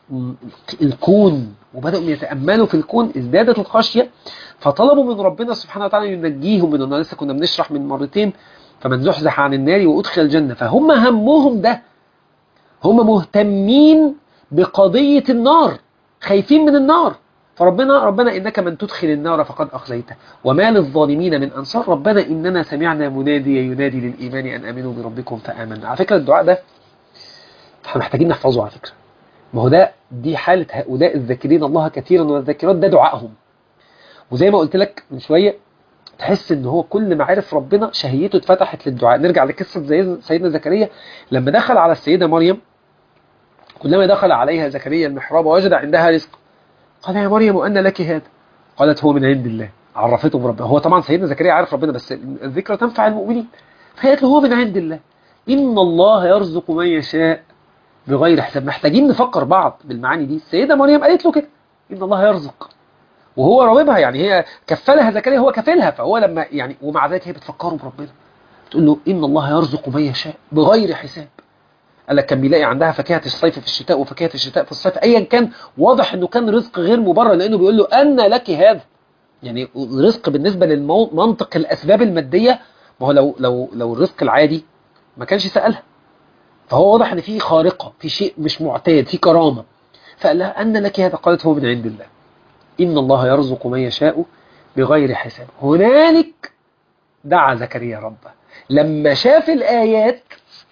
الكون وبدأوا يتأملوا في الكون ازدادت الخشية فطلبوا من ربنا سبحانه وتعالى ينجيهم من النار لسه كنا بنشرح من مرتين فمن زحزح عن النار وأدخل الجنة فهم همهم ده هم مهتمين بقضية النار خايفين من النار فربنا ربنا إنك من تدخل النار فقد أخزيته وما للظالمين من أنصار ربنا إننا سمعنا مناديا ينادي للإيمان أن أمنوا بربكم فآمنا على فكرة الدعاء ده احنا محتاجين نحفظه على فكرة ما هو ده دي حالة هؤلاء الذاكرين الله كثيرا والذاكرات ده دعائهم وزي ما قلت لك من شوية تحس ان هو كل ما عرف ربنا شهيته اتفتحت للدعاء نرجع لقصة زي سيدنا زكريا لما دخل على السيدة مريم كلما دخل عليها زكريا المحراب وجد عندها رزق قال يا مريم أن لك هذا قالت هو من عند الله عرفته بربنا هو طبعا سيدنا زكريا عارف ربنا بس الذكرى تنفع المؤمنين فقالت له هو من عند الله إن الله يرزق من يشاء بغير حساب محتاجين نفكر بعض بالمعاني دي السيدة مريم قالت له كده إن الله يرزق وهو راوبها يعني هي كفلها زكريا هو كفلها فهو لما يعني ومع ذلك هي بتفكره بربنا تقول له إن الله يرزق من يشاء بغير حساب قال لك كان بيلاقي عندها فاكهة الصيف في الشتاء وفاكهة الشتاء في الصيف أيا كان واضح أنه كان رزق غير مبرر لأنه بيقول له أن لك هذا يعني رزق بالنسبة للمنطق الأسباب المادية ما هو لو, لو, لو الرزق العادي ما كانش سألها فهو واضح ان في خارقة في شيء مش معتاد في كرامة فقال لها أن لك هذا قالت هو من عند الله إن الله يرزق من يشاء بغير حساب هنالك دعا زكريا ربه لما شاف الآيات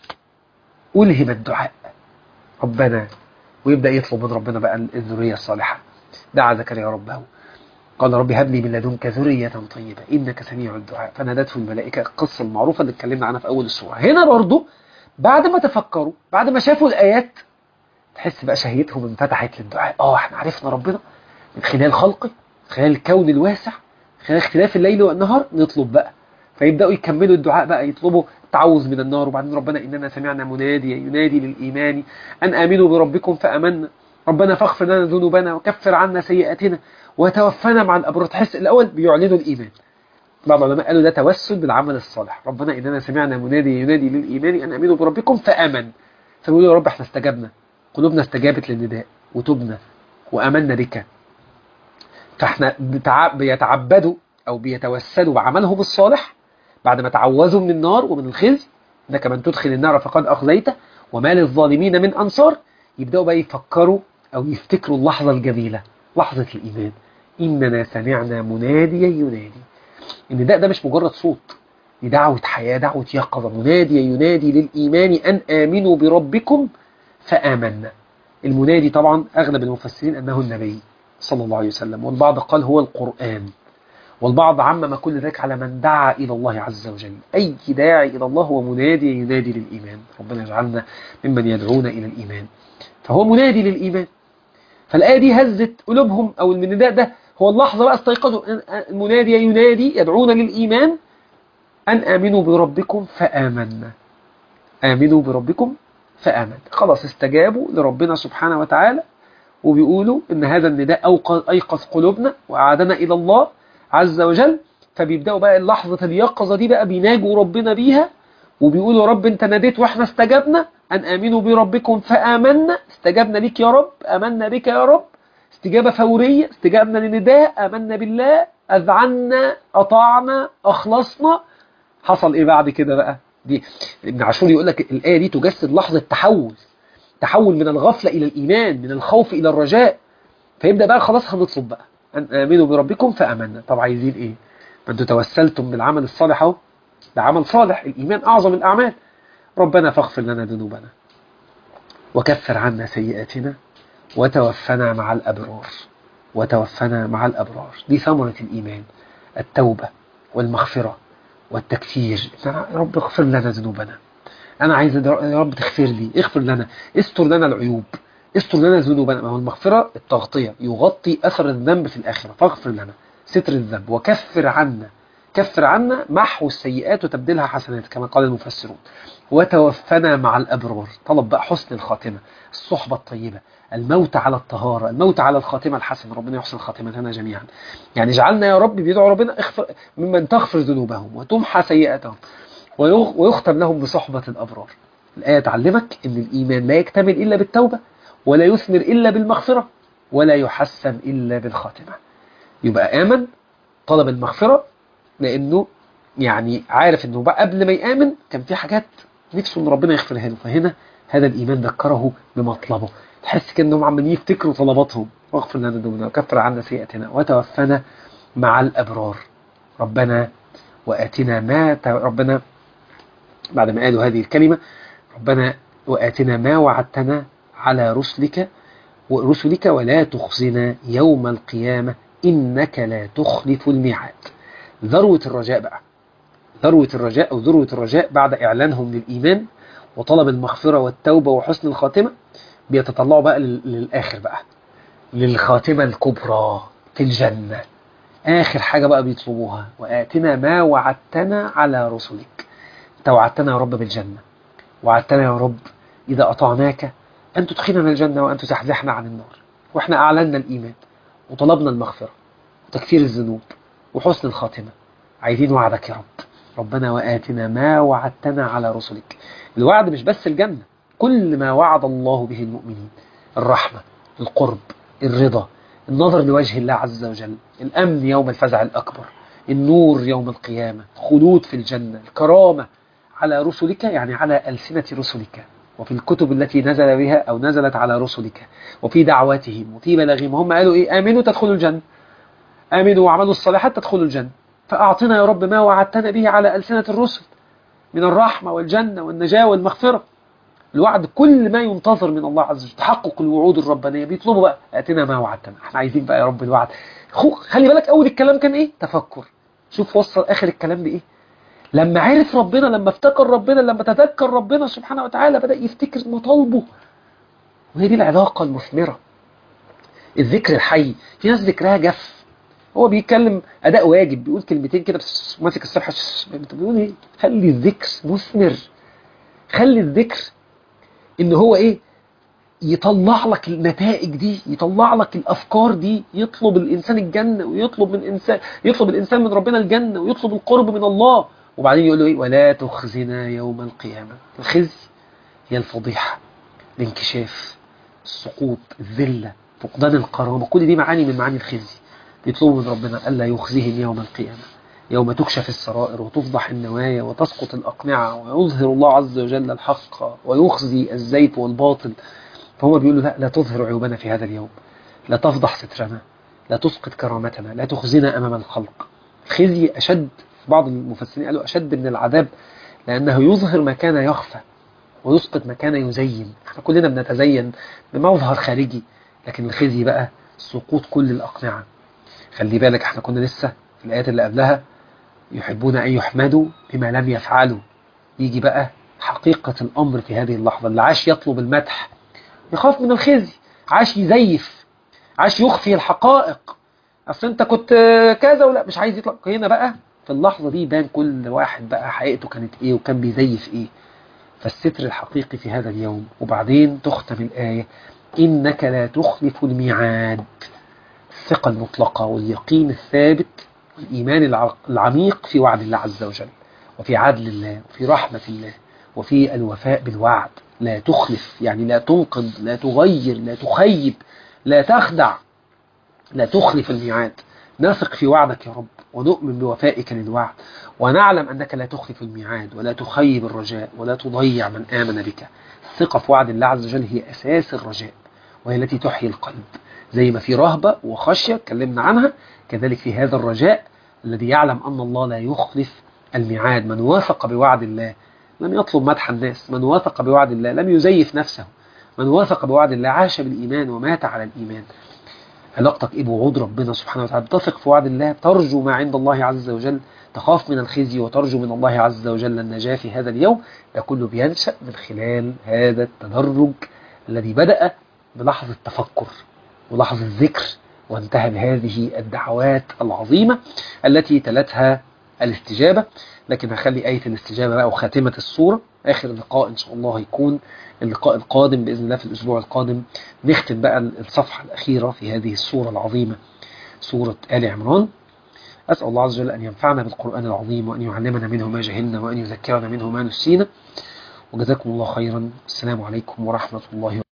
ألهم الدعاء ربنا ويبدأ يطلب من ربنا بقى الذرية الصالحة دعا زكريا ربه قال ربي هب لي من لدنك ذرية طيبة إنك سميع الدعاء فنادته الملائكة القصة المعروفة اللي اتكلمنا عنها في أول السورة هنا برضو بعد ما تفكروا بعد ما شافوا الآيات تحس بقى شهيتهم انفتحت للدعاء اه احنا عرفنا ربنا من خلال خلقه من خلال الكون الواسع من خلال اختلاف الليل والنهار نطلب بقى فيبدأوا يكملوا الدعاء بقى يطلبوا التعوذ من النار وبعدين ربنا إننا سمعنا مناديا ينادي للإيمان أن آمنوا بربكم فأمنا ربنا فاغفر لنا ذنوبنا وكفر عنا سيئاتنا وتوفنا مع الأبرار تحس الأول بيعلنوا الإيمان بعض العلماء قالوا ده توسل بالعمل الصالح ربنا إننا سمعنا منادي ينادي للإيمان أن آمنوا بربكم فآمن فبيقولوا يا رب احنا استجبنا قلوبنا استجابت للنداء وتبنا وأمنا بك فاحنا بيتعبدوا أو بيتوسلوا بعملهم الصالح بعد ما تعوذوا من النار ومن الخزي انك من تدخل النار فقد أخزيته وما للظالمين من أنصار يبدأوا بقى يفكروا أو يفتكروا اللحظة الجميلة لحظة الإيمان إننا سمعنا مناديا ينادي النداء ده مش مجرد صوت دي دعوة حياة دعوة يقظة مناديا ينادي للإيمان أن آمنوا بربكم فآمنا المنادي طبعا أغلب المفسرين أنه النبي صلى الله عليه وسلم والبعض قال هو القرآن والبعض عمم كل ذلك على من دعا إلى الله عز وجل أي داعي إلى الله هو منادي ينادي للإيمان ربنا يجعلنا ممن يدعون إلى الإيمان فهو منادي للإيمان فالآية دي هزت قلوبهم أو النداء ده هو اللحظة بقى استيقظوا المنادي ينادي يدعون للإيمان أن آمنوا بربكم فآمنا آمنوا بربكم فآمن خلاص استجابوا لربنا سبحانه وتعالى وبيقولوا إن هذا النداء أيقظ قلوبنا وأعادنا إلى الله عز وجل فبيبدأوا بقى اللحظة اليقظة دي بقى بيناجوا ربنا بيها وبيقولوا رب انت ناديت واحنا استجبنا أن آمنوا بربكم فآمنا استجبنا ليك يا رب آمنا بك يا رب استجابة فورية استجابنا لنداء آمنا بالله أذعنا أطعنا أخلصنا حصل إيه بعد كده بقى دي ابن عاشور يقول لك الآية دي تجسد لحظة تحول تحول من الغفلة إلى الإيمان من الخوف إلى الرجاء فيبدأ بقى خلاص هنطلب بقى أن آمنوا بربكم فآمنا طب عايزين إيه ما أنتوا توسلتم بالعمل الصالح أهو ده عمل صالح الإيمان أعظم الأعمال ربنا فاغفر لنا ذنوبنا وكفر عنا سيئاتنا وتوفنا مع الأبرار وتوفنا مع الأبرار دي ثمرة الإيمان التوبة والمغفرة والتكفير يا رب اغفر لنا ذنوبنا أنا عايز يا رب تغفر لي اغفر لنا استر لنا العيوب استر لنا ذنوبنا ما هو المغفرة التغطية يغطي أثر الذنب في الآخرة فاغفر لنا ستر الذنب وكفر عنا كفر عنا محو السيئات وتبديلها حسنات كما قال المفسرون وتوفنا مع الأبرار طلب بقى حسن الخاتمة الصحبة الطيبة الموت على الطهارة الموت على الخاتمة الحسنة ربنا يحسن خاتمتنا جميعا يعني اجعلنا يا رب بيدعو ربنا اغفر ممن تغفر ذنوبهم وتمحى سيئاتهم ويختم لهم بصحبة الأبرار الآية تعلمك أن الإيمان لا يكتمل إلا بالتوبة ولا يثمر إلا بالمغفرة ولا يحسن إلا بالخاتمة يبقى آمن طلب المغفرة لأنه يعني عارف أنه بقى قبل ما يآمن كان في حاجات نفسه أن ربنا يغفرها له فهنا هذا الإيمان ذكره بمطلبه تحس كأنهم عمالين يفتكروا طلباتهم واغفر لنا ذنوبنا وكفر عنا سيئاتنا وتوفنا مع الأبرار ربنا وآتنا ما ت... ربنا بعد ما قالوا هذه الكلمة ربنا وآتنا ما وعدتنا على رسلك ورسلك ولا تخزنا يوم القيامة إنك لا تخلف الميعاد ذروة الرجاء بقى ذروة الرجاء أو ذروة الرجاء بعد إعلانهم للإيمان وطلب المغفرة والتوبة وحسن الخاتمة بيتطلعوا بقى للآخر بقى للخاتمة الكبرى في الجنة آخر حاجة بقى بيطلبوها وآتنا ما وعدتنا على رسلك أنت وعدتنا يا رب بالجنة وعدتنا يا رب إذا أطعناك أن تدخلنا الجنة وأن تزحزحنا عن النار وإحنا أعلنا الإيمان وطلبنا المغفرة وتكفير الذنوب وحسن الخاتمة عايزين وعدك يا رب ربنا وآتنا ما وعدتنا على رسلك الوعد مش بس الجنة كل ما وعد الله به المؤمنين الرحمة القرب الرضا النظر لوجه الله عز وجل الأمن يوم الفزع الأكبر النور يوم القيامة خلود في الجنة الكرامة على رسلك يعني على ألسنة رسلك وفي الكتب التي نزل بها أو نزلت على رسلك وفي دعواتهم وفي بلاغهم هم قالوا إيه آمنوا تدخلوا الجنة آمنوا وعملوا الصالحات تدخلوا الجنة فأعطنا يا رب ما وعدتنا به على ألسنة الرسل من الرحمة والجنة والنجاة والمغفرة الوعد كل ما ينتظر من الله عز وجل تحقق الوعود الربانية بيطلبوا بقى اتنا ما وعدتنا احنا عايزين بقى يا رب الوعد خلي بالك اول الكلام كان ايه تفكر شوف وصل اخر الكلام بايه لما عرف ربنا لما افتكر ربنا لما تذكر ربنا سبحانه وتعالى بدأ يفتكر مطالبه وهي دي العلاقة المثمرة الذكر الحي في ناس ذكرها جف هو بيتكلم اداء واجب بيقول كلمتين كده بس ماسك السبحه بيقول ايه خلي الذكر مثمر خلي الذكر ان هو ايه يطلع لك النتائج دي يطلع لك الافكار دي يطلب الانسان الجنه ويطلب من انسان يطلب الانسان من ربنا الجنه ويطلب القرب من الله وبعدين يقول له ايه ولا تخزنا يوم القيامه الخزي هي الفضيحه الانكشاف السقوط الذله فقدان الكرامه كل دي معاني من معاني الخزي يطلبوا من ربنا الا يخزيهم يوم القيامه يوم تكشف السرائر وتفضح النوايا وتسقط الأقنعة ويظهر الله عز وجل الحق ويخزي الزيت والباطل فهو بيقول له لا لا تظهر عيوبنا في هذا اليوم لا تفضح سترنا لا تسقط كرامتنا لا تخزنا أمام الخلق الخزي أشد بعض المفسرين قالوا أشد من العذاب لأنه يظهر ما كان يخفى ويسقط ما كان يزين احنا كلنا بنتزين بمظهر خارجي لكن الخزي بقى سقوط كل الأقنعة خلي بالك احنا كنا لسه في الآيات اللي قبلها يحبون أن يحمدوا بما لم يفعلوا يجي بقى حقيقة الأمر في هذه اللحظة اللي عاش يطلب المدح يخاف من الخزي عاش يزيف عاش يخفي الحقائق أصل أنت كنت كذا ولا مش عايز يطلع هنا بقى في اللحظة دي بان كل واحد بقى حقيقته كانت إيه وكان بيزيف إيه فالستر الحقيقي في هذا اليوم وبعدين تختم الآية إنك لا تخلف الميعاد الثقة المطلقة واليقين الثابت الإيمان العميق في وعد الله عز وجل وفي عدل الله وفي رحمة الله وفي الوفاء بالوعد لا تخلف يعني لا تنقض لا تغير لا تخيب لا تخدع لا تخلف الميعاد نثق في وعدك يا رب ونؤمن بوفائك للوعد ونعلم أنك لا تخلف الميعاد ولا تخيب الرجاء ولا تضيع من آمن بك الثقة في وعد الله عز وجل هي أساس الرجاء وهي التي تحيي القلب زي ما في رهبة وخشية اتكلمنا عنها كذلك في هذا الرجاء الذي يعلم أن الله لا يخلف الميعاد من وافق بوعد الله لم يطلب مدح الناس من وافق بوعد الله لم يزيف نفسه من وافق بوعد الله عاش بالإيمان ومات على الإيمان علاقتك إيه بوعود ربنا سبحانه وتعالى تثق في وعد الله ترجو ما عند الله عز وجل تخاف من الخزي وترجو من الله عز وجل النجاة في هذا اليوم ده كله بينشأ من خلال هذا التدرج الذي بدأ بلحظة تفكر ولحظة ذكر وانتهى بهذه الدعوات العظيمة التي تلتها الاستجابة لكن هخلي آية الاستجابة بقى وخاتمة الصورة آخر لقاء إن شاء الله هيكون اللقاء القادم بإذن الله في الأسبوع القادم نختم بقى الصفحة الأخيرة في هذه الصورة العظيمة سورة آل عمران أسأل الله عز وجل أن ينفعنا بالقرآن العظيم وأن يعلمنا منه ما جهلنا وأن يذكرنا منه ما نسينا وجزاكم الله خيرا السلام عليكم ورحمة الله